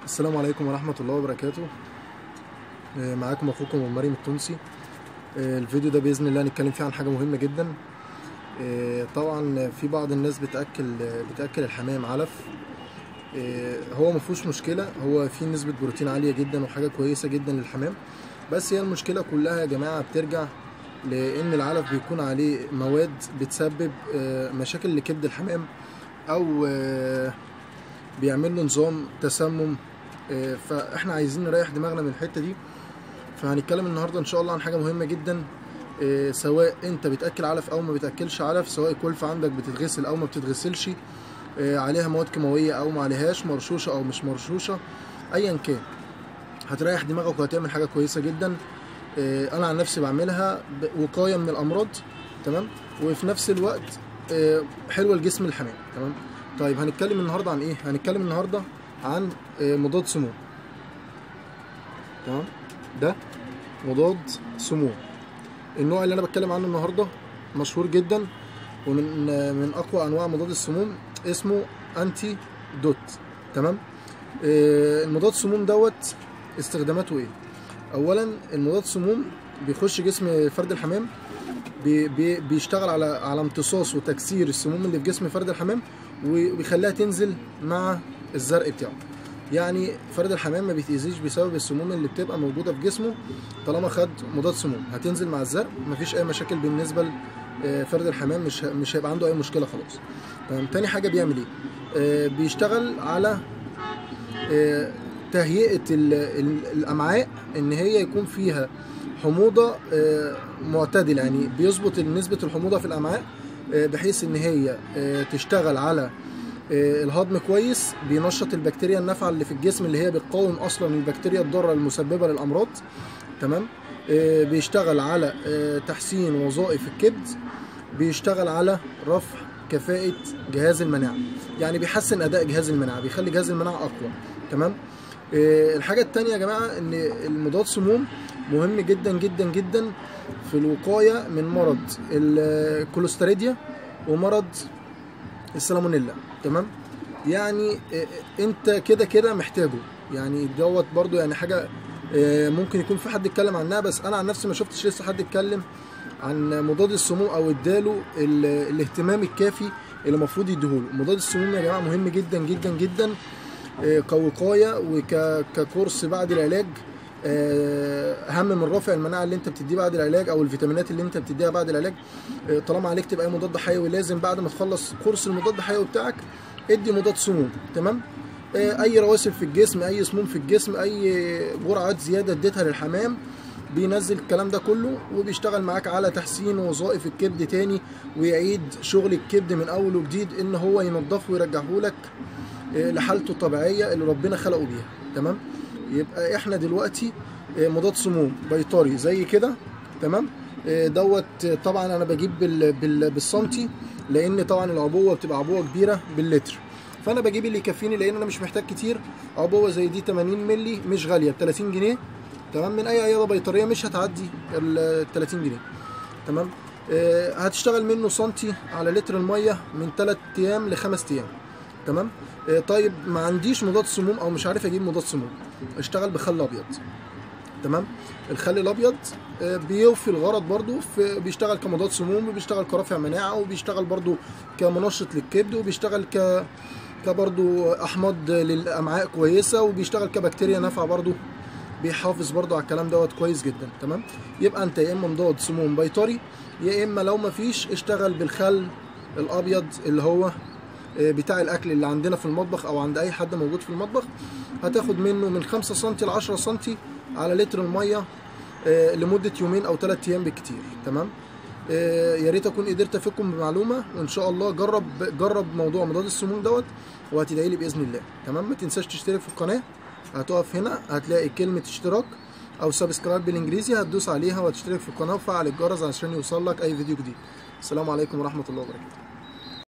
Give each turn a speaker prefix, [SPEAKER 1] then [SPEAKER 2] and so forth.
[SPEAKER 1] السلام عليكم ورحمة الله وبركاته آه، معاكم أخوكم أبو مريم التونسي آه، الفيديو ده بإذن الله هنتكلم فيه عن حاجة مهمة جدا آه، طبعا في بعض الناس بتأكل بتأكل الحمام علف آه، هو مفهوش مشكلة هو فيه نسبة بروتين عالية جدا وحاجة كويسة جدا للحمام بس هي المشكلة كلها يا جماعة بترجع لأن العلف بيكون عليه مواد بتسبب آه، مشاكل لكبد الحمام أو آه، بيعمل له نظام تسمم آه، فاحنا عايزين نريح دماغنا من الحته دي فهنتكلم النهارده ان شاء الله عن حاجه مهمه جدا آه، سواء انت بتاكل علف او ما بتاكلش علف سواء الكلفه عندك بتتغسل او ما بتتغسلش آه، عليها مواد كيماويه او ما عليهاش مرشوشه او مش مرشوشه ايا كان هتريح دماغك وهتعمل حاجه كويسه جدا آه، انا عن نفسي بعملها ب- وقايه من الامراض تمام وفي نفس الوقت آه، حلوه لجسم الحمام تمام طيب هنتكلم النهارده عن ايه هنتكلم النهارده عن آه، مضاد سموم تمام ده مضاد سموم النوع اللي انا بتكلم عنه النهارده مشهور جدا ومن آه، من اقوى انواع مضاد السموم اسمه انتي دوت تمام آه، المضاد السموم دوت استخداماته ايه اولا المضاد السموم بيخش جسم فرد الحمام بي بي بيشتغل على على امتصاص وتكسير السموم اللي في جسم فرد الحمام وبيخليها تنزل مع الزرق بتاعه يعني فرد الحمام ما بيتأذيش بسبب السموم اللي بتبقى موجوده في جسمه طالما خد مضاد سموم هتنزل مع الزرق مفيش اي مشاكل بالنسبه لفرد الحمام مش ه- مش هيبقى عنده اي مشكله خلاص تمام تاني حاجه بيعمل ايه آه، بيشتغل على آه، تهيئه ال- ال- الامعاء ان هي يكون فيها حموضه آه، معتدله يعني بيظبط نسبه الحموضه في الامعاء آه، بحيث ان هي آه، تشتغل على آه، الهضم كويس بينشط البكتيريا النافعه اللي في الجسم اللي هي بتقاوم اصلا البكتيريا الضاره المسببه للامراض تمام آه، بيشتغل على آه، تحسين وظائف الكبد بيشتغل على رفع كفاءة جهاز المناعة يعني بيحسن أداء جهاز المناعة بيخلي جهاز المناعة أقوى تمام آه، الحاجة التانية يا جماعة إن المضاد سموم مهم جدا جدا جدا في الوقاية من مرض الكوليستريديا ومرض السالمونيلا تمام يعني آه، انت كده كده محتاجه يعني دوت برضو يعني حاجه آه، ممكن يكون في حد اتكلم عنها بس انا عن نفسي ما شفتش لسه حد اتكلم عن مضاد السموم او اداله ال- الاهتمام الكافي اللي المفروض يديهوله مضاد السموم يا جماعه مهم جدا جدا جدا آه، كوقايه وككورس بعد العلاج آه، اهم من رفع المناعه اللي انت بتديه بعد العلاج او الفيتامينات اللي انت بتديها بعد العلاج آه، طالما عليك تبقى مضاد حيوي لازم بعد ما تخلص كورس المضاد الحيوي بتاعك ادي مضاد سموم تمام آه، اي رواسب في الجسم اي سموم في الجسم اي جرعات زياده اديتها للحمام بينزل الكلام ده كله وبيشتغل معاك على تحسين وظائف الكبد تاني ويعيد شغل الكبد من اول وجديد ان هو ينضفه ويرجعه لك آه، لحالته الطبيعيه اللي ربنا خلقه بيها تمام يبقى احنا دلوقتي آه، مضاد سموم بيطري زي كده تمام آه، دوت آه، طبعا انا بجيب بال بال بالسنتي لان طبعا العبوه بتبقى عبوه كبيره باللتر فانا بجيب اللي يكفيني لان انا مش محتاج كتير عبوه زي دي 80 مللي مش غاليه ب 30 جنيه تمام من اي عياده بيطريه مش هتعدي ال 30 جنيه تمام آه، هتشتغل منه سنتي على لتر الميه من 3 ايام ل 5 ايام تمام آه، طيب ما عنديش مضاد سموم او مش عارف اجيب مضاد سموم اشتغل بخل ابيض تمام الخل الابيض آه، بيوفي الغرض برضو في بيشتغل كمضاد سموم وبيشتغل كرافع مناعه وبيشتغل برضو كمنشط للكبد وبيشتغل ك كبرضو احماض للامعاء كويسه وبيشتغل كبكتيريا نافعه برضو بيحافظ برضو على الكلام دوت كويس جدا تمام يبقى انت يا اما مضاد سموم بيطري يا اما لو ما فيش اشتغل بالخل الابيض اللي هو آه، بتاع الاكل اللي عندنا في المطبخ او عند اي حد موجود في المطبخ هتاخد منه من 5 سم ل 10 سم على لتر الميه آه، لمده يومين او 3 ايام بالكتير تمام آه، يا ريت اكون قدرت افيدكم بمعلومه وان شاء الله جرب جرب موضوع مضاد السموم دوت وهتدعي لي باذن الله تمام ما تنساش تشترك في القناه هتقف هنا هتلاقي كلمه اشتراك او سبسكرايب بالانجليزي هتدوس عليها وهتشترك في القناه وفعل الجرس عشان يوصل لك اي فيديو جديد السلام عليكم ورحمه الله وبركاته